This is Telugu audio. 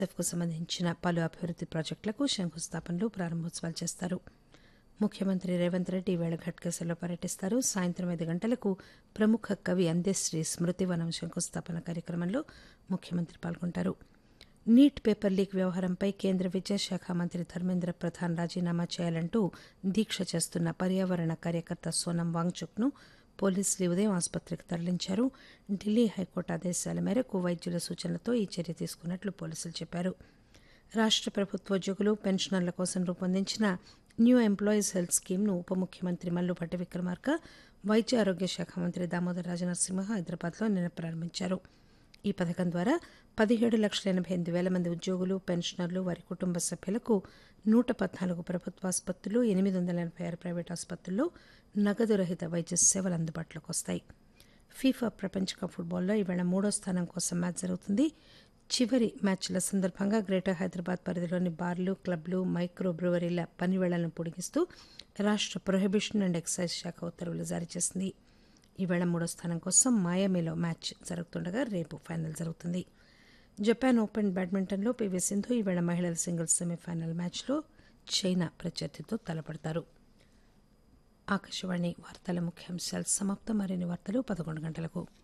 కు సంబంధించిన పలు అభివృద్ది ప్రాజెక్టులకు శంకుస్థాపనలు ప్రారంభోత్సవాలు చేస్తారు ముఖ్యమంత్రి రేవంత్ రెడ్డి ఈవేళ ఘట్కేసర్లో పర్యటిస్తారు సాయంత్రం ఐదు గంటలకు ప్రముఖ కవి అందెశ్రీ స్మృతివనం శంకుస్థాపన కార్యక్రమంలో ముఖ్యమంత్రి పాల్గొంటారు నీట్ పేపర్ లీక్ వ్యవహారంపై కేంద్ర విద్యాశాఖ మంత్రి ధర్మేంద్ర ప్రధాన్ రాజీనామా చేయాలంటూ దీక్ష చేస్తున్న పర్యావరణ కార్యకర్త సోనం వాంగ్చుక్ను పోలీసులు ఈ ఉదయం ఆసుపత్రికి తరలించారు ఢిల్లీ హైకోర్టు ఆదేశాల మేరకు వైద్యుల సూచనలతో ఈ చర్య తీసుకున్నట్లు పోలీసులు చెప్పారు రాష్ట ప్రభుత్వోద్యోగులు పెన్షనర్ల కోసం రూపొందించిన న్యూ ఎంప్లాయీస్ హెల్త్ స్కీమ్ను ఉప ముఖ్యమంత్రి మల్లుభట్టి విక్రమార్క వైద్య ఆరోగ్య శాఖ మంత్రి దామోదర్ రాజనరసింహ హైదరాబాద్లో నిన్న ప్రారంభించారు ఈ పథకం ద్వారా పదిహేడు లక్షల ఎనభై ఎనిమిది వేల మంది ఉద్యోగులు పెన్షనర్లు వారి కుటుంబ సభ్యులకు నూట పద్నాలుగు ప్రభుత్వ ఆసుపత్రులు ఎనిమిది వందల ఎనభై ఆరు ప్రైవేట్ ఆసుపత్రుల్లో నగదు రహిత వైద్య సేవలు అందుబాటులోకి వస్తాయి ఫీఫా ప్రపంచ కప్ ఫుట్బాల్లో ఈవేళ మూడో స్థానం కోసం మ్యాచ్ జరుగుతుంది చివరి మ్యాచ్ల సందర్భంగా గ్రేటర్ హైదరాబాద్ పరిధిలోని బార్లు క్లబ్లు మైక్రో బ్రూవరీల పనివేళలను పొడిగిస్తూ రాష్ట ప్రొహిబిషన్ అండ్ ఎక్సైజ్ శాఖ ఉత్తర్వులు జారీ చేసింది ఈవేళ మూడో స్థానం కోసం మాయామిలో మ్యాచ్ జరుగుతుండగా రేపు ఫైనల్ జరుగుతుంది జపాన్ ఓపెన్ బ్యాడ్మింటన్లో పీవీ సింధు ఈవేళ మహిళల సింగిల్స్ సెమీఫైనల్ మ్యాచ్లో చైనా ప్రత్యర్థితో తలపడతారు ఆకాశవాణి వార్తల ముఖ్యాంశాలు సమాప్తం మరిన్ని వార్తలు పదకొండు గంటలకు